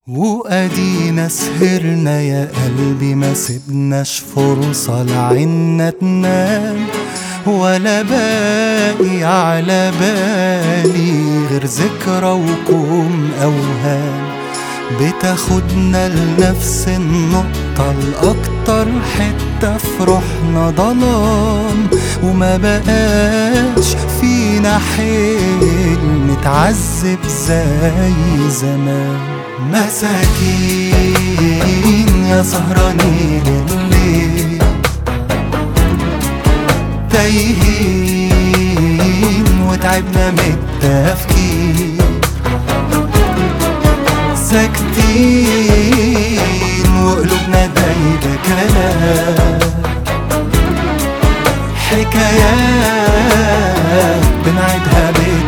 وأدينا سهرنا يا قلبي ما سبناش فرصة لعنا تنام ولا باقي على بالي غير ذكرى وكوم أوهام بتاخدنا لنفس النقطة الأكتر حتة في روحنا ظلام وما بقاش فينا حيل نتعذب زي زمان مساكين يا سهرانين الليل تايهين وتعبنا من التفكير ساكتين وقلوبنا دايبة كلام حكايات بنعيدها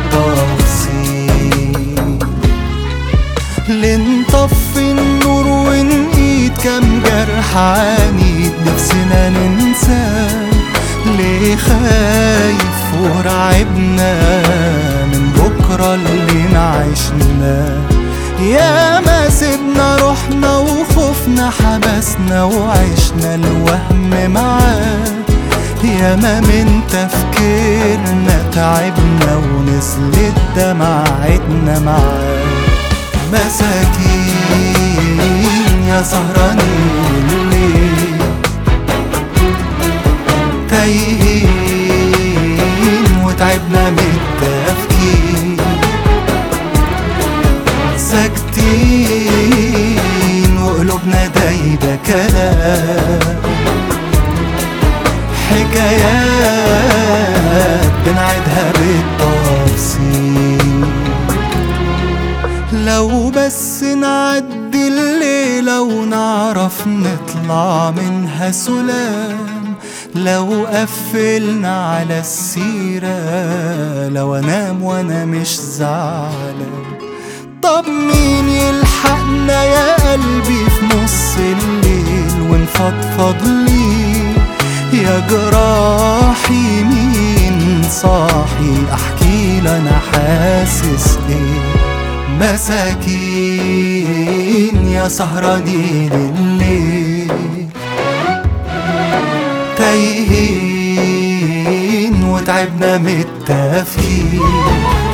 بالتفصيل لنطفي النور ونقيد كام جرح عنيد نفسنا ننساه ليه خايف ورعبنا من بكرة اللي نعيشناه يا ما سيبنا روحنا وخوفنا حبسنا وعشنا الوهم معاه يا ما من تفكيرنا تعبنا ونزلت دمعتنا معاه مساكين يا سهرانين الليل تايهين وتعبنا من التفكير ساكتين وقلوبنا دايبة كلام حكايات بنعيدها بالتفصيل لو بس نعدي الليلة ونعرف نطلع منها سلام لو قفلنا على السيرة لو انام وانا مش زعلان طب مين يلحقنا يا قلبي في نص الليل ونفضفض ليه يا جراحي مين صاحي احكي انا حاسس ايه مساكين يا سهرانين الليل تايهين وتعبنا من التفكير